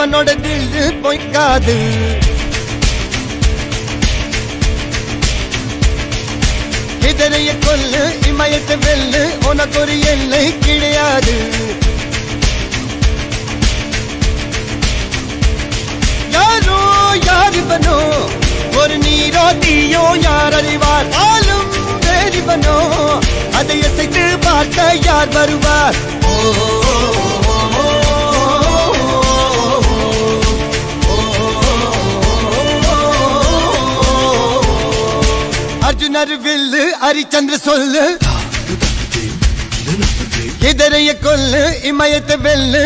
இவனோட தில்லு பொய்க்காது இதனைய கொல்லு இமயத்தை வெல்லு உனக்கு ஒரு எல்லை கிடையாது யாரோ யார் இவனோ ஒரு நீரோ தீயோ யார் அறிவார் ஆளும் வேறிவனோ அதை அசைத்து பார்க்க யார் வருவார் ஓ, ஓ, அர்ஜுனர் வில்லு ஹரிச்சந்திர சொல்லு இதரைய கொல்லு இமயத்தை வெல்லு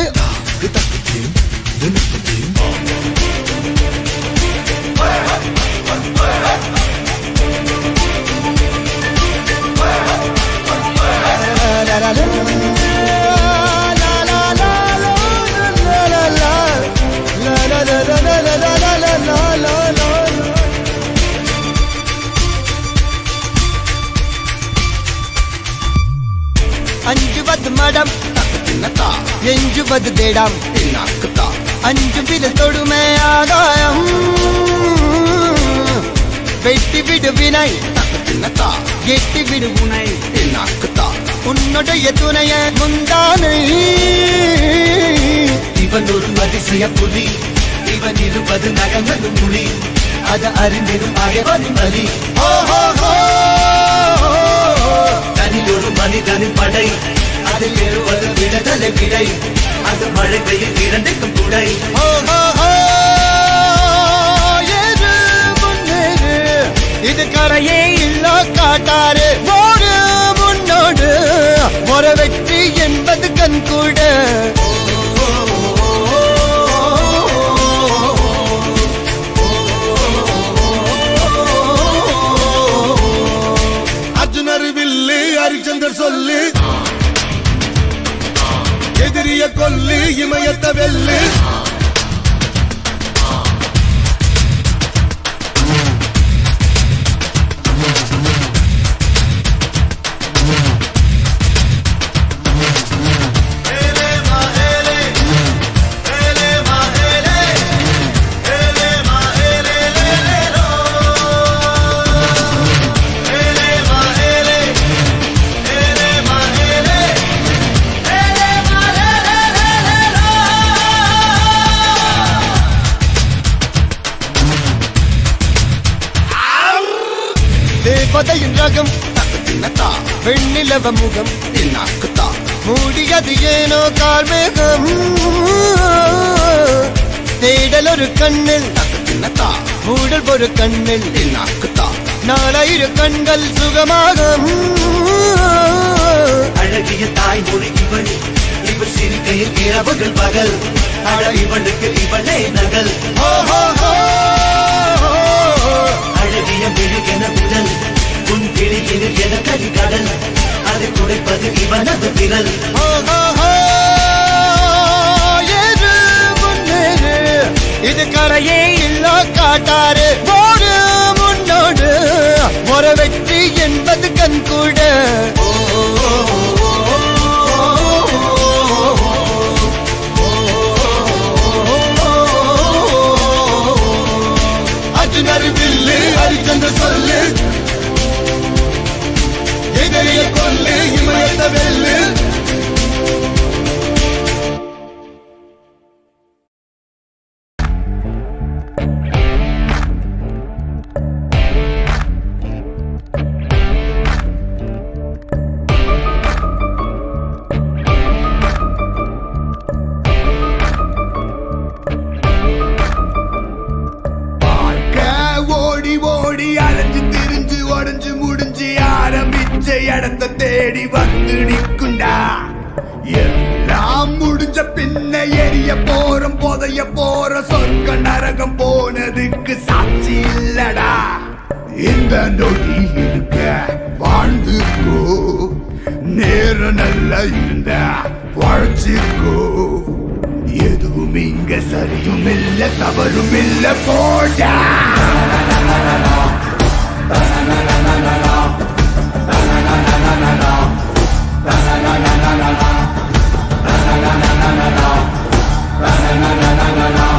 அஞ்சுவது மடம் எஞ்சுவது தேடம் அஞ்சு விரல் தொடுமை ஆகாயம் வெட்டி விடு வினை எட்டி விடு உனை உன்னுடைய துணைய முந்தானை இவன் ஒரு அதிசய புலி இவன் இருபது நகங்கள் மொழி அது அறிந்திடும் அகைவனின் வலி ஓ ஹோ ஹோ தனில் ஒரு மனிதனின் படை அதில் எழுவது விடுதலை விடை அது மழை பெய்யும் இரண்டுக்கும் துடை ஓ ஹோ ஹோ ஏறு முன்னேறு இது கரையே இல்ல காட்டாரு ஓடு முன்னோடு ஒரு வெற்றி என்பது கண் கூட அர்ஜுனர் வில்லு ஹரிச்சந்தர் சொல்லு எதிரிய கொல்லு இமயத்த வெல்லு தேவதையின் ரகம் வெண்ணிலவ முகம் மூடியது ஏனோ கார்மேகம் தேடல் ஒரு கண்ணில் மூடல் ஒரு கண்ணில் நாலாயிரு கண்கள் சுகமாக அழகிய தாய்மொழி இவள் இவள் சிரிக்கையில் இரவுகள் பகல் அழ இவளுக்கு இவளே நகல் அழகிய மெழுகென உடல் உன் கிளியில் என கரி கடல் அதை துடைப்பது இவனது விரல் ஏறு முன்னேறு இது கரையே இல்ல காட்டாரு ஓடு முன்னோடு ஒரு வெற்றி என்பது கண் கூட அர்ஜுனர் வில்லு ஹரிச்சந்தர் சொல்லு எதிரிய கொல்லு இமயத்த வெல்லு பார்க்க ஓடி ஓடி அலைஞ்சு திரிஞ்சு உடஞ்சு முடிஞ்சு ஆரம்பிச்ச இடத்த தேடி வந்து நிக்குண்டா எல்லாம் முடிஞ்ச பின்ன எரிய போறோம் புதைய போற சொர்க்க நரகம் போனதுக்கு சாட்சி இல்லடா இந்த நொடி இருக்க வாழ்ந்துக்கோ நேரம் நல்லா இருந்தா வாழ்ச்சிக்கோ எதுவும் இங்க சரியும் இல்ல தவறும் இல்ல போடா na na na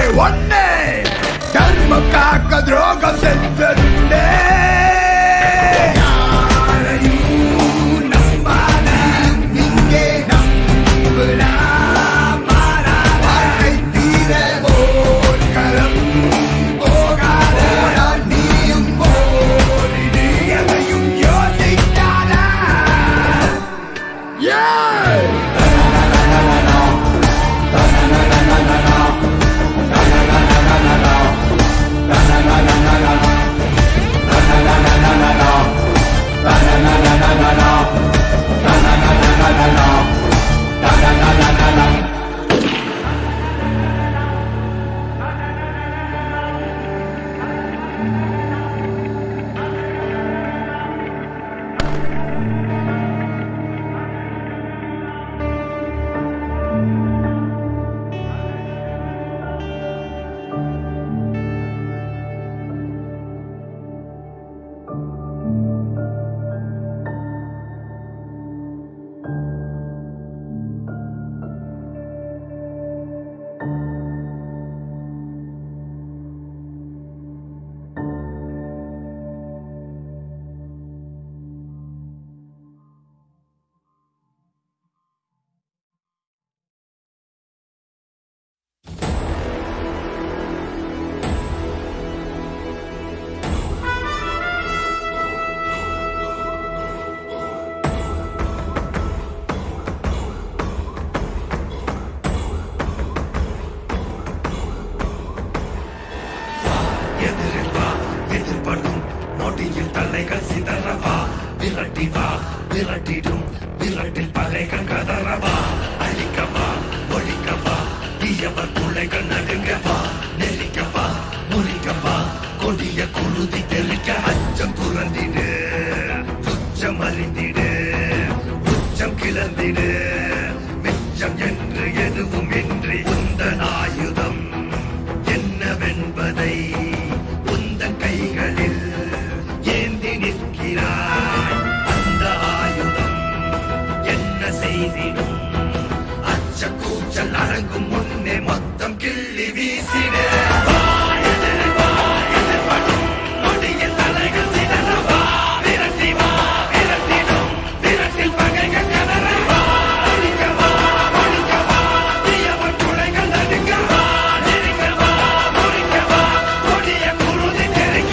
ஒன்னே தர்ம காக்க துரோகம் செஞ்சதுண்டே யாரையும் நம்பாத இங்கே நம்புனா மாறாத வாழ்க்கை தீர போர்க்களம் போகாத நீயும் போரிடு எதையும் யோசிக்காத Yeah! எதிரில் வா எதிர்படும் நொடியில் தலைகள் சிதறவா விரட்டி வா விரட்டிடும் விரட்டில் பகைகள் கதறவா அழிக்கவா ஒழிக்கவா தீயவர் பிள்ளைகள் நடுங்கவா நெருக்கவா முறிக்கவா கொடிய குருதி தெளிக்க அச்சம் துறந்திடு துச்சம் அறிந்திடு உச்சம் கிளந்திடு மிச்சம் என்று எதுவும் இன்றி உந்தன் ஆயுதம் என்னவென்பதை உந்தன் கைகளில் ஏந்தி நிற்கிறாய் அந்த ஆயுதம் என்ன செய்திடும் அச்ச கூச்சல் அடங்கும் முன்னே மொத்தம் கிள்ளி வீசிட வா, எதிரில் வா, எதிர்படும் நொடியில் தலைகள் சிதற வா, விரட்டி வா, விரட்டிடும், விரட்டில் பகைகள் கதற வா, அழிக்க வா, ஒழிக்க வா, தீயவன் துளைகள் நடுங்க வா, நெருங்க வா, முறிக்க வா, கொடிய குருதி தெறிக்க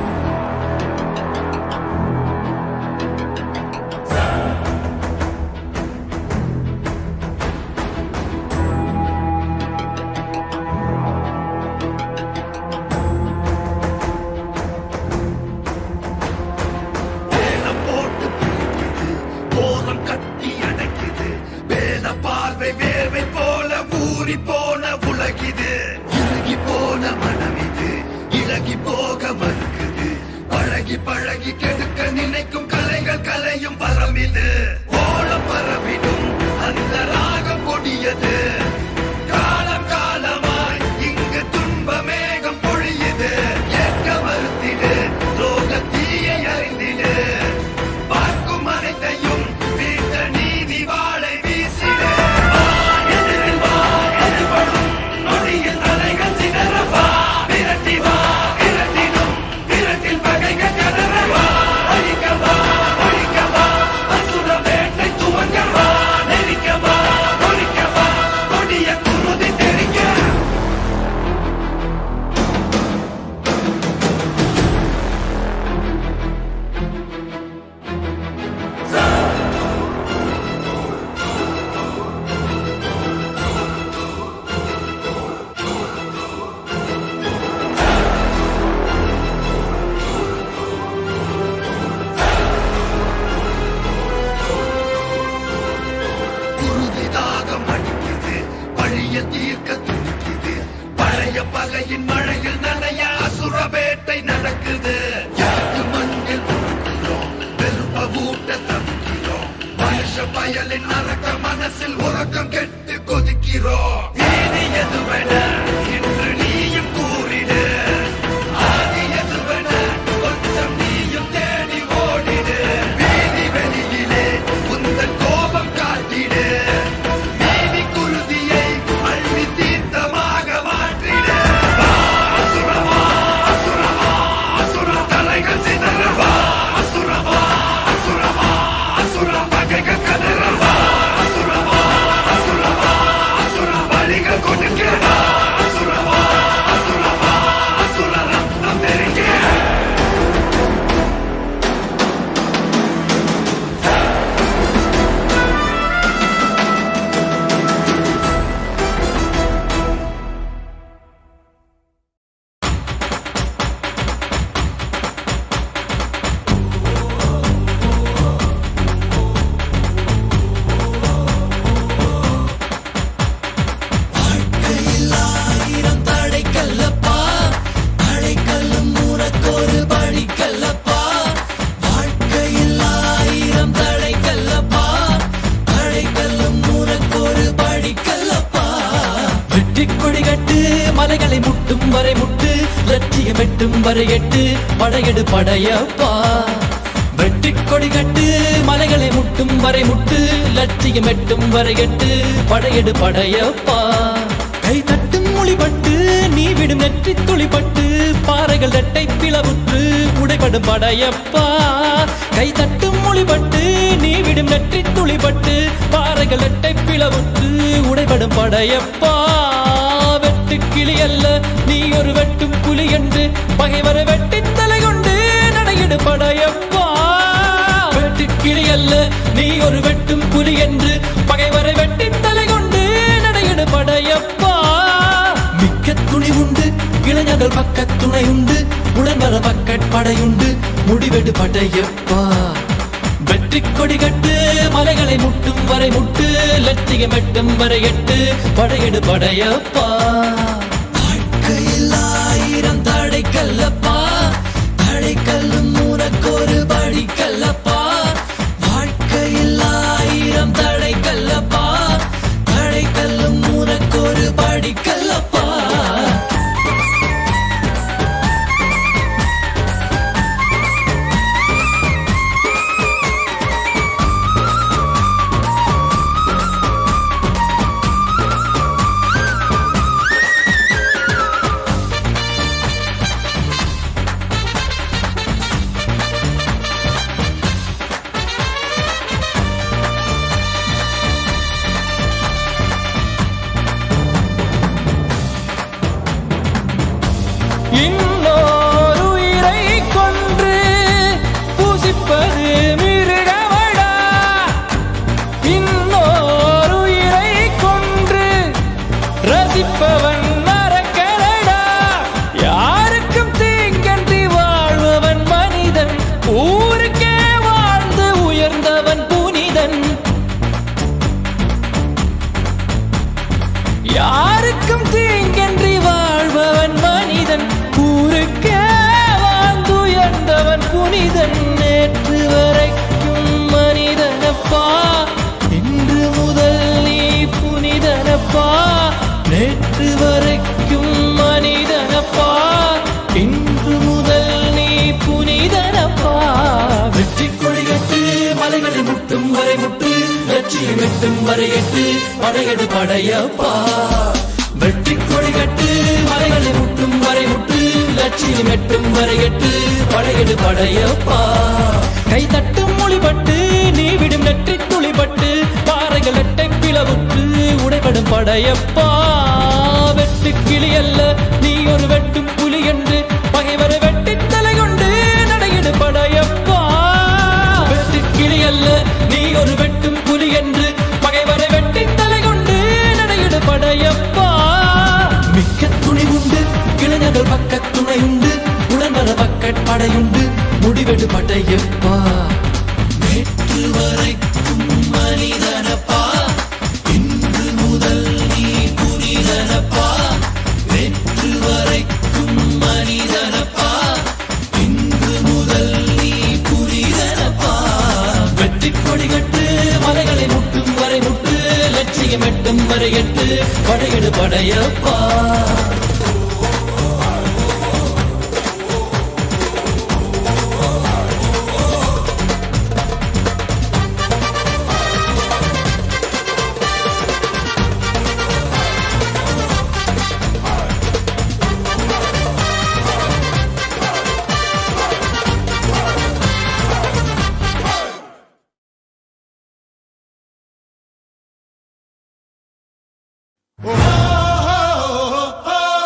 வேலம் போட்டு பிடிக்குது போரம் கட்டி அடைக்குது வேத பார்வை வேர்வை போல ஊறி போன உலகிது இறுகி போன மனம் இது இலகி போக மறுக்குது பழகி பழகி கெடுக்க நினைக்கும் கலைகள் கலையும் வரம் இது ஓலம் பரவிடும் அந்த ராகம் கொடியது காலம் காலமாய் இங்கு துன்ப மேகம் பொழியுது ஏற்க மறுத்திடு லோக தீயை அறிந்திடு பார்க்கும் அனைத்தையும் வீட்ட நீதி வாழை வீசிடு வா, எதிரில் வா, எதிர்படும் நொடியில் தலைகள் சிதற வா, விரட்டி வா, விரட்டிடும், விரட்டில் பகைகள் கதற வா, அழிக்க வா, ஒழிக்க வா, அசுரமே கட்டு மலைகளை முட்டும் வரை முட்டு லட்சியம் எட்டும் வரை எட்டு படையெடு படையப்பா வெற்றி கொடி கட்டு மலைகளை முட்டும் வரை முட்டு லட்சியம் எட்டும் வரை எட்டு படையெடு படையப்பா கை தட்டும் மொழிபட்டு நீ விடும் நெற்றி துளிப்பட்டு பாறைகள் ரெட்டை பிளவுற்று உடைபடும் படையப்பா கை தட்டும் மொழிபட்டு நீ விடும் நெற்றி துளிப்பட்டு பாறைகள் ரெட்டை பிளவுற்று உடைபடும் படையப்பா வெட்டு கிளி அல்ல நீ ஒரு வெட்டும் புலி என்று பகைவரை வெட்டி தலை கொண்டு நடையிடு படையப்பா வெட்டு கிளி அல்ல நீ ஒரு வெட்டும் புலி என்று பகைவரை வெட்டி தலை கொண்டு நடையிடு படையப்பா மிக்க துணி உண்டு இளைஞர்கள் பக்க துணை உண்டு உடன் வர பக்கட் படையுண்டு முடிவெடு படையப்பா வெற்றி கொடி கட்டு மலைகளை முட்டும் வரை முட்டு லட்சியம் எட்டும் வரை எட்டு படையெடு படையப்பா வாழ்க்கையில் ஆயிரம் தடை கல்லப்பா தடை கல்லும் உனக்கொரு படி கல்லப்பா வாழ்க்கையில் ஆயிரம் தடை கல்லப்பா தடை கல்லும் உனக்கொரு படி கல்லப்பா இன்னோர் உயிரை கொன்று பூசிப்பது மிருகமடா இன்னோர் உயிரை கொன்று ரசிப்பவன் நரக்கரடா யாருக்கும் தீங்கன்றி வாழ்பவன் மனிதன் ஊருக்கே வாழ்ந்து உயர்ந்தவன் புனிதன் யாருக்கும் தீங்கன்றி வாழ்பவன் மனிதன் ஊருக்கே வாழ்ந்துயர்ந்தவன் புனிதன் நேற்று வரைக்கும் மனிதனப்பா இன்று முதல் நீ புனிதனப்பா நேற்று வரைக்கும் மனிதனப்பா இன்று முதல் நீ புனிதனப்பா வெற்றி கொடிகட்டு மலைகளை முட்டும் வரை முட்டு லட்சியம் எட்டும் வரை எட்டு படையெடு படையப்பா வெற்றி கொடிகட்டு மலைகளை முட்டும் வரை முட்டு லட்சியம் எட்டும் வரை எட்டு படையெடு படையப்பா கை தட்டும் மொழிபட்டு நீ விடும் நெற்றி துளிபட்டு பாறைகள் எட்டை பிளவுற்று உடைபடும் படையப்பா வெட்டு கிளி அல்ல நீ ஒரு வெட்டும் புலி என்று பகைவரை வெட்டி தலை கொண்டு நடையிடு படையப்பா வெட்டு கிளி அல்ல நீ ஒரு வெட்டும் புலி என்று பகைவரை வெட்டி தலை கொண்டு நடையிடு படையப்பா மிக்க துணி உண்டு இளைஞர்கள் பக்க துணை உண்டு உடன் வர பக்கட் படையுண்டு முடிவெடு படையப்பா நேற்று வரைக்கும் மனிதனப்பா இன்று முதல் நீ புனிதனப்பா நேற்று வரைக்கும் மனிதனப்பா இன்று முதல் நீ புனிதனப்பா வெற்றி கொடிகட்டு மலைகளை முட்டும் வரை முட்டு லட்சியம் எட்டும் வரை எட்டு படையெடு படையப்பா ஓ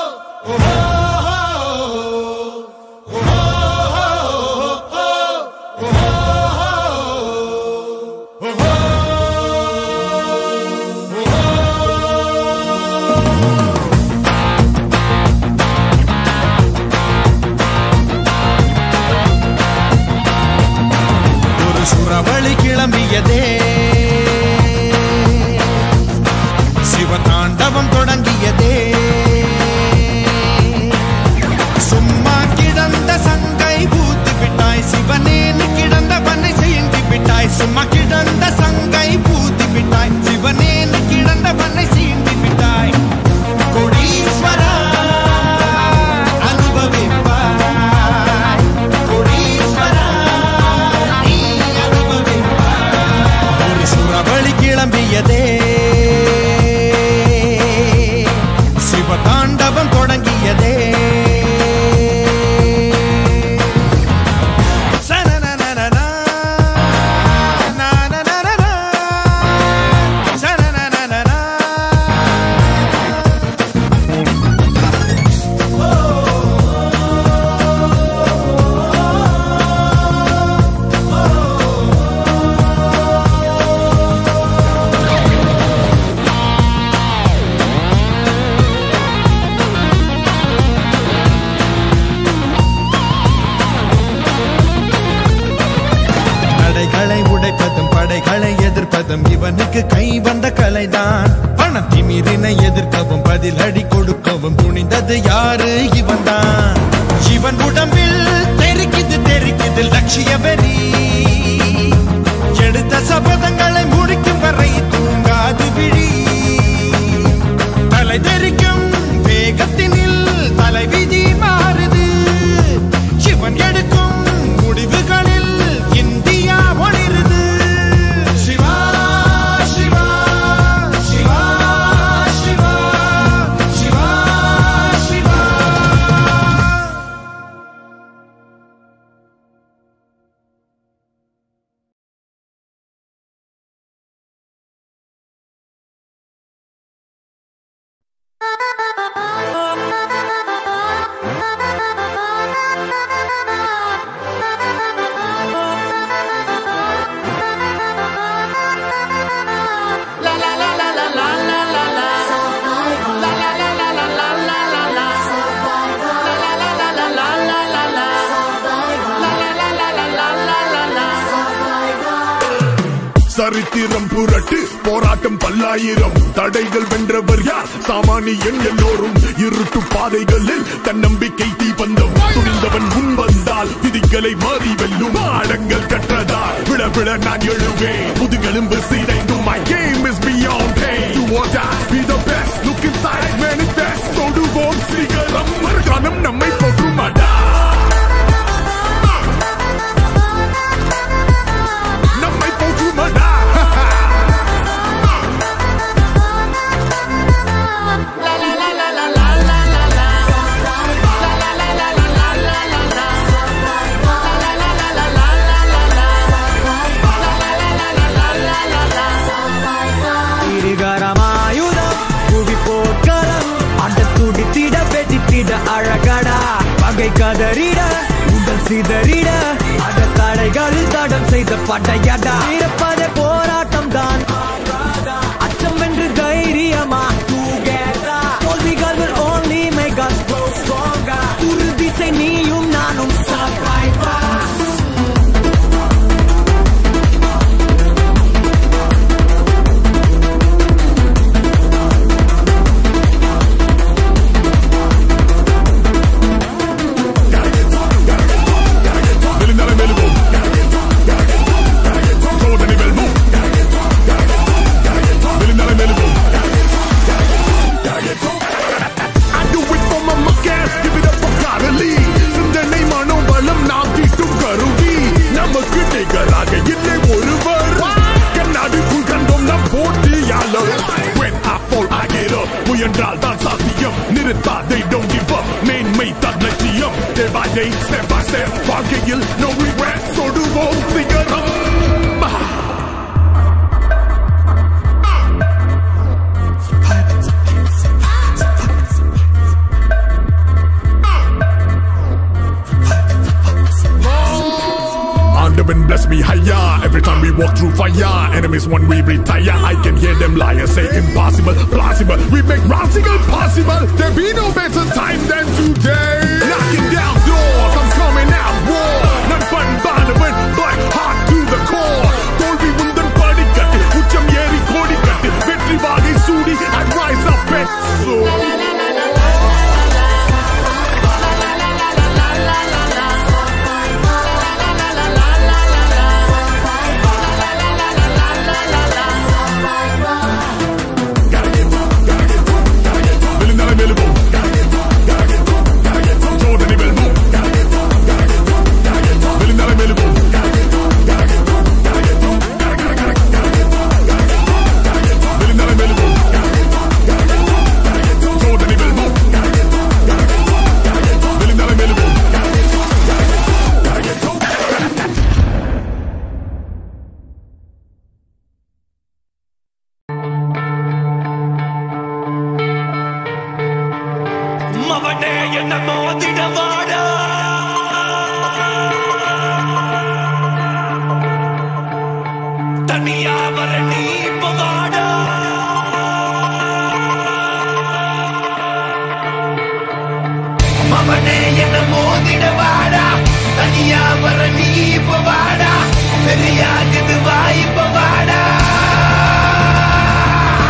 கலைதான் பணத்திமிரினை எதிர்க்கவும் பதிலடி கொடுக்கவும் துணிந்தது யாரு இவன் தான் இவன் உடம்பில் தெரிக்குது தெரிக்குது லட்சிய வெறி எடுத்த சபதங்களை முடிக்கும் வரை தூங்காது விழி தலை தெரிக்கும் வேகத்தினில் தலைவிதி மாறுது சிவன் எடுக்கும் முடிவுகளில் இந்தியா ஒளிருது சிவா சிவா சிவா சிவா சிவா சிவா சரித்திரம் புரட்டு போராட்டம் பல்லாயிரம் தடைகள் வென்றவர் யார் சாமானியன் எல்லோரும் இருட்டு பாதைகளில் தன்னம்பிக்கை தீபந்தம் துணிந்தவன் முன் வந்தால் விதிகளை மாறி வெல்லும் ஆடங்கள் கற்றதால் விழ விழ நான் எழுவேன் முதுகெலும்பு சீதைந்து my game is beyond pain you or die be the best look inside manifest தொடுவோம் சிகரம் மறுகாலம் நம்மை போற்றுமாடா நம்மை போற்றுமாடா இருகரமாயுதம் புவி போர்க்களம் அட துடித்திட வெடித்திட அழகடா பகை கதறிட உடல் சிதறிட அட தடைகளில் தடம் செய்த படையடா இருப்பதே போராட்டம் தான் அச்சம் வென்று தைரியமா together. தோல்விகள் will only make us grow stronger. உறுதி செய் நீயும் நானும் survivor. மெலிந்தாலே மெலுவோம் சோதனை வெல்வோம் மெலிந்தாலே மெலுவோம் I do it for my muckers, give it up for Carly. சிந்தனை மனோபலம் நாம் தீட்டும் கருவி நமக்கு நிகராக இல்லை ஒருவர் கண்ணாடிக்குள் கண்டோம் நம் போட்டியாளர் When I fall, I get up. முயன்றால் தான் சாத்தியம் நிறுத்தாதே don't give up மேன்மை தான் லட்சியம் day by day step by step வாழ்க்கையில் no regret தொடுவோம் சிகரம் Underman bless me higher every time we walk through fire. Enemies when we retire, I can hear them liars say impossible, plausible. We make radical possible. There be no better time than today. Knocking down doors, I'm coming out war. Not fun, Barnabas, but hard to the core. தோல்வி உந்தன் படிக்கட்டு உச்சம் ஏறி கோடிக்கட்டு வெற்றி வாகை சூடி I rise up and soar. விழுந்தாலே மெலுவோம் சோதனை வெல்வோம் விழுந்தாலே மெலுவோம் விழுந்தாலே மெலுவோம் சோதனை வெல்வோம் விழுந்தாலே மெலுவோம் மவனே என்ன மோதிடவாடா தனியா வர நீ இப்ப வாடா மவனே என்ன மோதிடவாடா தனியா வர நீ இப்ப வாடா தெரியாகுது வா இப்ப வாடா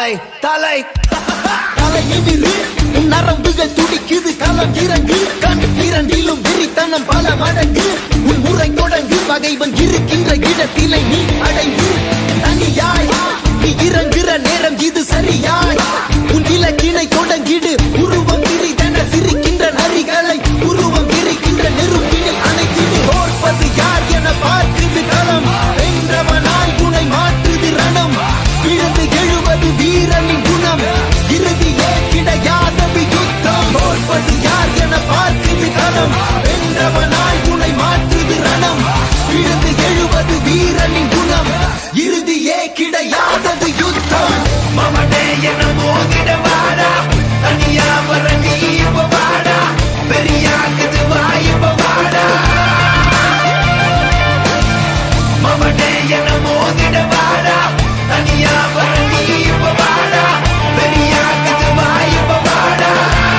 தலை தலை தலை எதிரு உன் நரம்புகள் துடிக்குது களம் இறங்கு கண் இரண்டிலும் வெறித்தனம் பல மடங்கு உன் முறை தொடங்கு பகைவன் இருக்கின்ற இடத்திலே நீ அடைந்து தனியாய் நீ இறங்குற நேரம் இது சரியாய் உன் இலக்கினை தொடங்கிடு உருவம் விரிதென சிரிக்கின்ற நரிகளை உருவம் விரிக்கின்ற நெருப்பினில் அணைத்திடு தோற்பது யார் என பார்க்குது களம் வென்றவனாய் உனை மாற்றுது ரணம் விழுந்து எழுவது வீரனின் குணம் இறுதியே கிடையாதது யுத்தம் தோற்பது யார் என பார்க்குது களம் வென்றவனாய் உனை மாற்றுது ரணம் விழுந்து எழுவது வீரனின் குணம் இறுதியே கிடையாதது யுத்தம் மமனே என மோதிட வாடா தனியா வர நீ இப்ப வாடா பெரியாக்குது வாய்ப்ப வாடா மமனே என மோதிட வாடா தனியா வர நீ இப்ப வாடா பெரியாக்குது வாய்ப்ப வாடா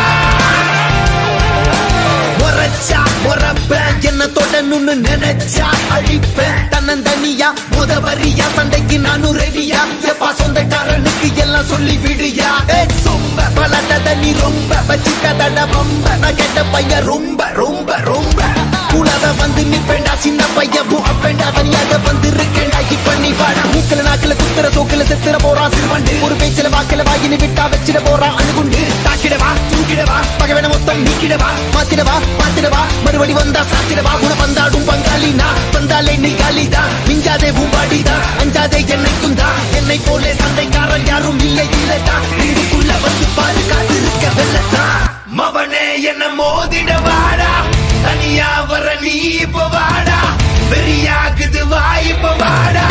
முறைச்சா முறப்பேன் என்ன தொடணும்னு நினைச்சா அழிப்பேன் தன்னந்தனியா முத வரியா சண்டைக்கு நானும் ரெடியா எப்பா சொந்தக்காரனுக்கு எல்லாம் சொல்லி விடுயா ஏய், சொம்ப பலட்டத நீ ரொம்ப வச்சுக்கதட ரொம்ப நான் கேட்ட பையன் ரொம்ப ரொம்ப ரொம்ப கூடாத வந்து நிப்பேண்டா சின்ன பையன் பூ அப்பேண்டா தனியாக வந்து இருக்கேண்டா இப்ப நீ வாடா மூக்கல நாக்கில குத்துற சோக்கில செத்துற போறான் சிறுவண்டு ஒரு பேச்சில வாக்கில வாயினு விட்டா வச்சிட போறான் அணுகுண்டு தாக்கிடவா தூக்கிடவா பகவன மொத்தம் நீக்கிடவா மாத்திடவா மாத்திடவா மறுபடி வந்தா சாத்திடவா குண வந்தாடும் பங்காளி நான் வந்தாலே நீ காலிதா மிஞ்சாதே பூம்பாடிதா அஞ்சாதே என்னைக்கும் தான் என்னை போலே சண்டைக்காரன் யாரும் இல்லை இல்லட்டா வீடுக்குள்ள வந்து பாரு காத்திருக்க வெள்ளத்தா மவனே என்ன மோதிட வாடா தனியா வர நீ இப்ப வாடா பெரியாக்குது வாய்ப்ப வாடா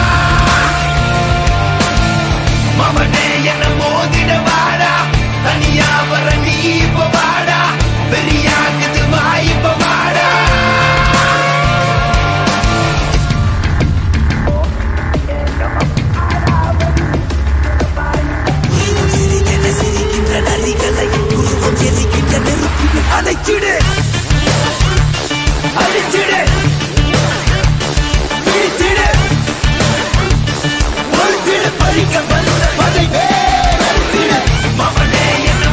மவனே என்ன மோதிட வாடா தனியா வர நீ இப்ப வாடா பெரியாக்குது வாய்ப்ப வாடா சிரிக்கின்ற நரிகளை உருவம் எரிக்கின்ற நெருப்பில் அணைச்சிடு அழிச்சிடு பிடிச்சிடு ஒழிச்சிடு பழிக்க வல்ல பதை வேறிடு மவனே என்ன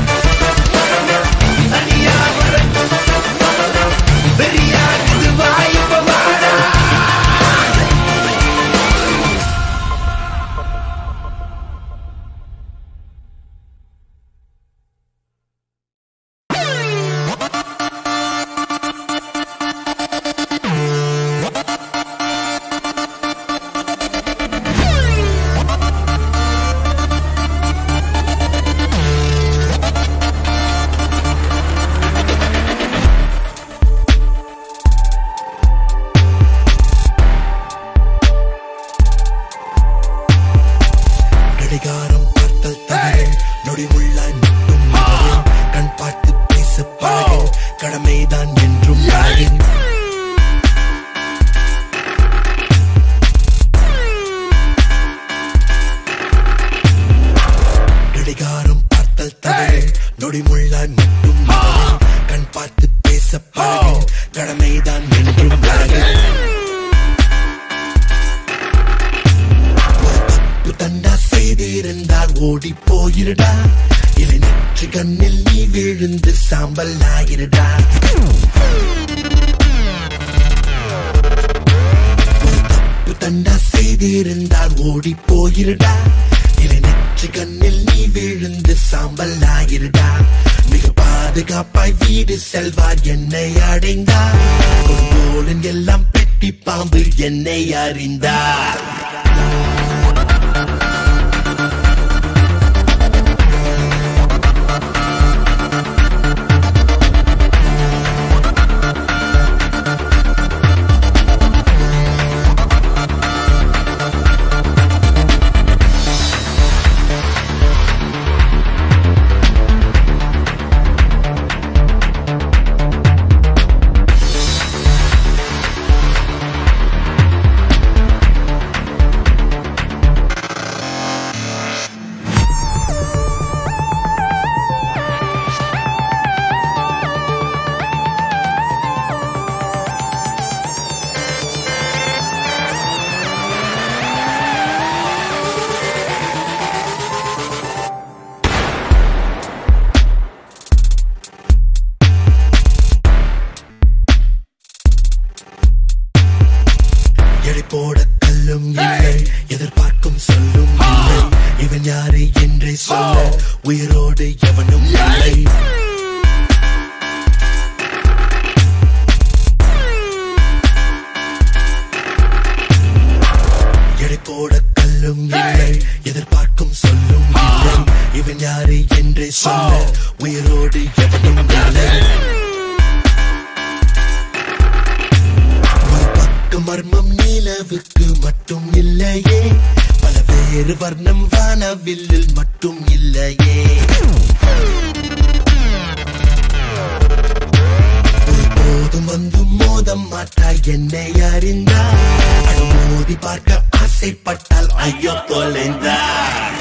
தனியா வர பெரியாக்குது வாய்ப்ப வாடா கடிகாரம் பார்த்தல் தவறு நொடி உள்ளாய் மட்டும் மாறு. கண் பார்த்து பேச பழகு கடமைதான் என்றும் அழகு கடிகாரம் பார்த்தல் தவறு நொடி முள்ளாய் மட்டும் மாறு. கண் பார்த்து பேச பழகு கடமைதான் என்றும் அழகு தப்பு தண்டா செய்திருந்தால் ஓடி போயிருடா இல்லை நெற்றி கண்ணில் நீ விழுந்து சாம்பல் ஆகிருடா தப்பு தண்டா செய்திருந்தால் ஓடி போயிருடா இல்லை நெற்றி கண்ணில் நீ விழுந்து சாம்பல் ஆகிருடா மிக பாதுகாப்பாய் வீடு செல்வார் என்னை அடைந்தார் கொடுங்கோலன் எல்லாம் பெட்டி பாம்பு என்னை அறிந்தார் எடை போட கல்லும் இல்லை எதிர்பார்க்கும் சொல்லும் இல்லை இவன் யாரு என்றே சொல்ல உயிரோடு எவனும் இல்லை எடை போட கல்லும் இல்லை எதிர்பார்க்கும் சொல்லும் இல்லை இவன் யாரு என்றே சொல்ல உயிரோடு எவனும் இல்லை ஒரு பக்க மர்மம் நிலவுக்கு மட்டும் இல்லையே பல வேறு வர்ணம் வானவில்லில் மட்டும் இல்லையே ஒருபோதும் வந்து மோதம் மாட்டாய் என்னை அறிந்தார் அடு மோதி பார்க்க ஆசைப்பட்டால் ஐயோ தொலைந்தார்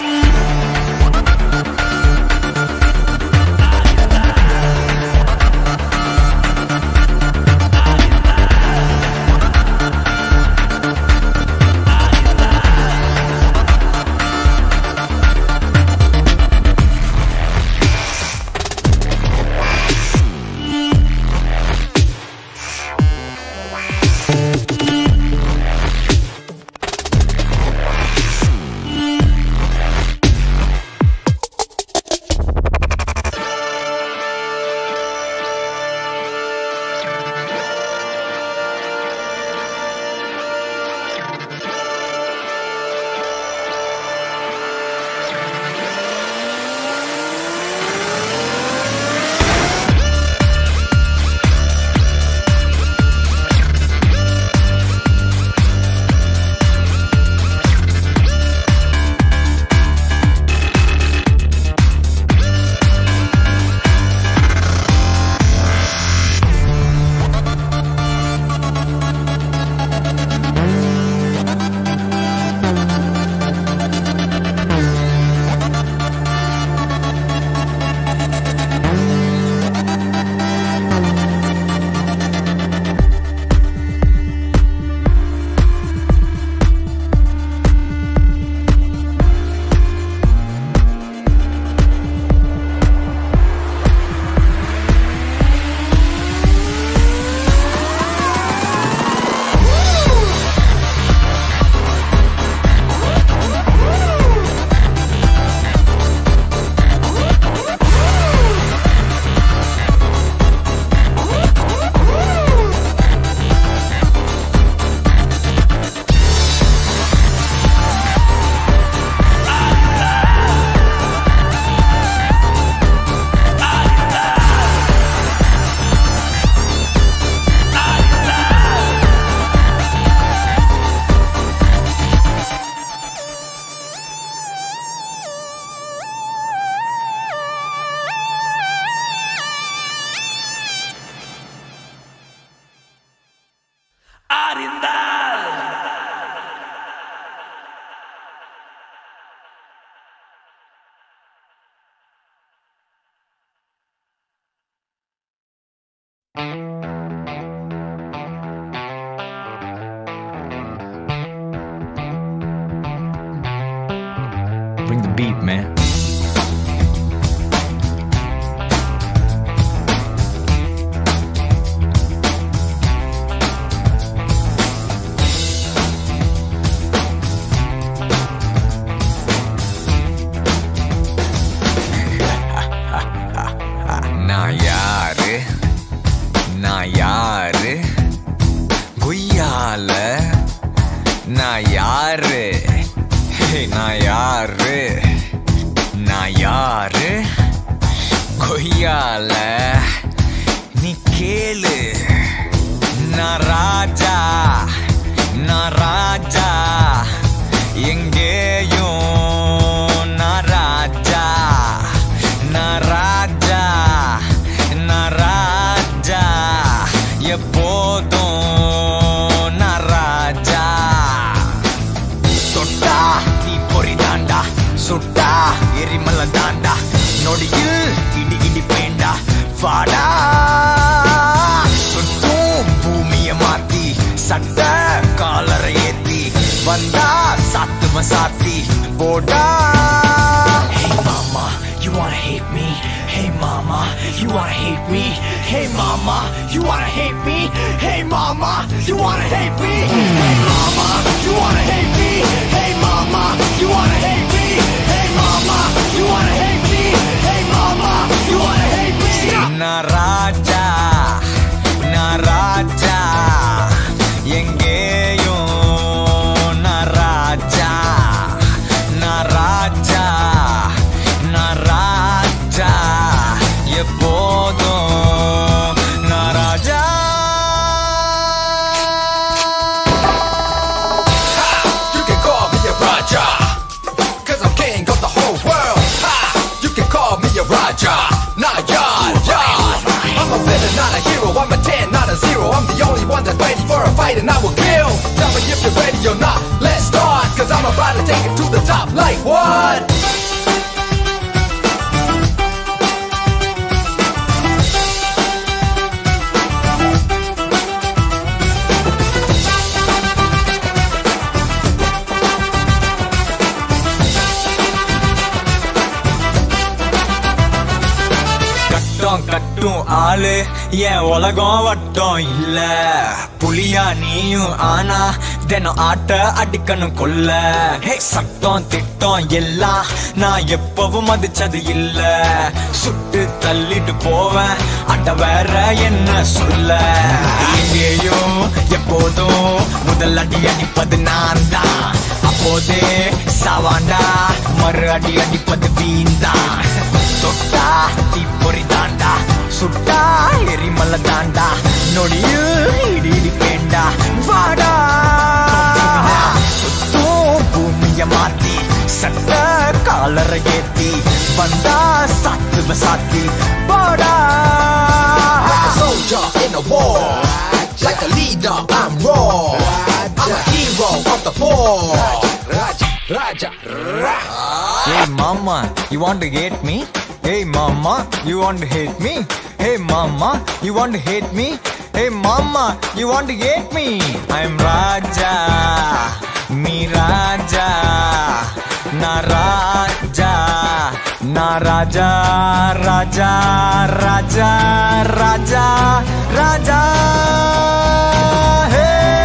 Bring the beat, man. நான் யாரு நான் யாரு குய்யால நான் யாரு ஹே, நான் யாரு நான் யாரு கொய்யால நீ கேளு நான் ராஜா நான் ராஜா எங்கேயும் நான் ராஜா நான் ராஜா நான் ராஜா எப்போதும் நான் ராஜா தொட்டா நீ பொறி தாண்டா சுட்டா எரிமலை தாண்டா நொடியில் இடி இடி பேண்டா வாடா சுத்தும் பூமிய மாத்தி சட்ட காலரை ஏத்தி வந்தா சாத்துவ சாத்தி போடா Hey mama, you wanna hate me? Hey mama, you wanna hate me? Hey mama, you wanna hate me? Hey mama, you wanna hate me? Hey mama, you wanna hate me? Hey mama, you wanna hate me? Hey mama, you wanna hate me? Hey mama, you wanna hate me? நான் ராஜா நான் ராஜா எங்கேயும் நான் ராஜா நான் ராஜா நான் ராஜா எப்போதும் நான் ராஜா You can call me a Raja, cause I'm king of the whole world. Ha! You can call me a Raja, not yard, yard. I'm a villain, not a hero. I'm a 10, not a zero. I'm the only one that's ready for a fight and I will kill. Tell me if you're ready or not. Let's start, cause I'm about to take it to the top. Like what? கட்டம் கட்டும் ஆளு என் உலகம் வட்டம் இல்ல புலியா நீயும் ஆனா தினம் ஆட்ட அடிக்கணும் கொல்ல ஹே சட்டம் திட்டம் எல்லாம் நான் எப்பவும் மதிச்சது இல்ல சுட்டு தள்ளிட்டு போவேன் அட வேற என்ன சொல்ல எங்கேயும் எப்போதும் முதல் அடி அடிப்பது நான் தான் அப்போதே சாவாண்டா மறு அடி அடிப்பது வீண்தான் தொட்டா தீப்பொறி தாண்டா சுட்டா எரிமலை தாண்டா நொடியில் இடி இடிப்பேண்டா வாடா சுத்தும் பூமிய மாத்தி சட்ட காலரை ஏத்தி வந்தா சாத்துவ சாத்தி போடா Like a soldier in a war Like a leader I'm raw I'm a hero of the poor Raja, Raja, Raja Hey mama, you want to hate me? Hey mama, you want to hate me? Hey mama, you want to hate me? Hey mama, you want to hate me? I'm Raja, me Raja, na Raja, na Raja, Raja, Raja, Raja, Raja. Hey,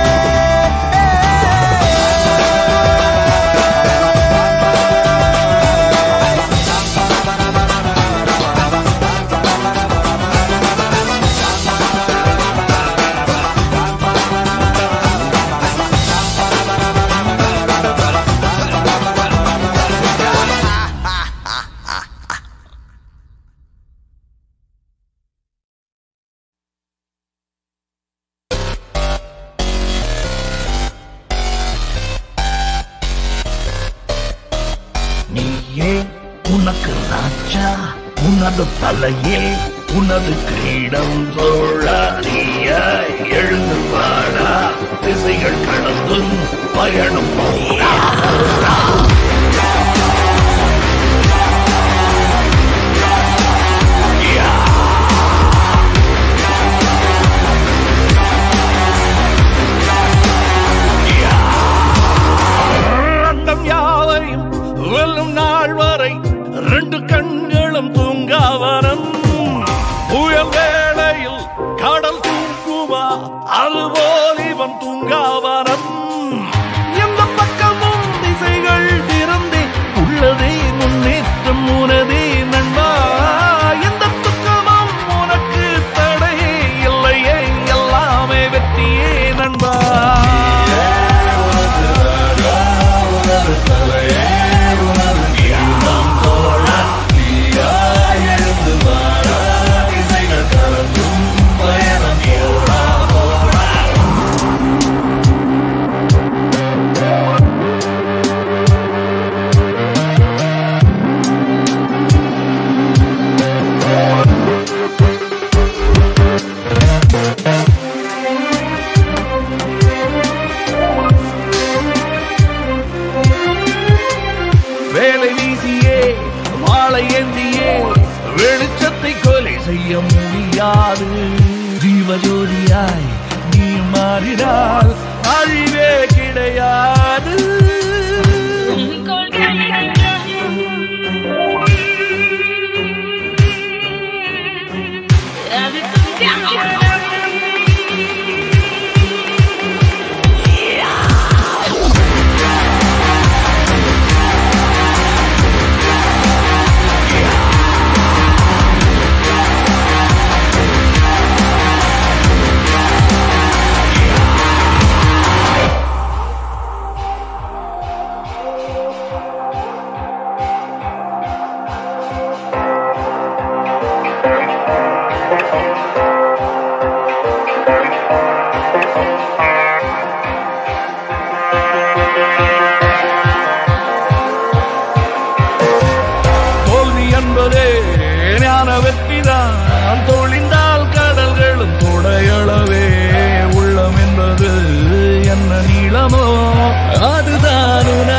நீயே உனக்கு ராஜா உனது தலையில் உனது கிரீடம் தோழாரியா எழுந்து வாடா திசைகள் கடந்தும் பயணம் போடா அண்டம் யாவையும் வெல்லும் நாள் வரை ரெண்டு கண்களும் தூங்காவனம் புயல் வேளையில் கடல் தூங்குமா அதுபோல் இவன் தூங்காவனம் எந்த பக்கமும் திசைகள் திறந்தே உள்ளதே முன்னேற்றம் உனதே நண்பா எந்த பக்கமும் உனக்கு தடையே இல்லையே எல்லாமே வெற்றியே நண்பா வேலை வீசியே வாழை ஏந்தியே வெளிச்சத்தை கொலை செய்ய முடியாது ஜீவஜோதியாய் நீ மாறினால் அழிவே கிடையாது உண்மையான வெற்றிதான் தொழிந்தால் கடல்களும் தொடையளவே உள்ளம் என்பது என்ன நீளமோ அதுதான் உன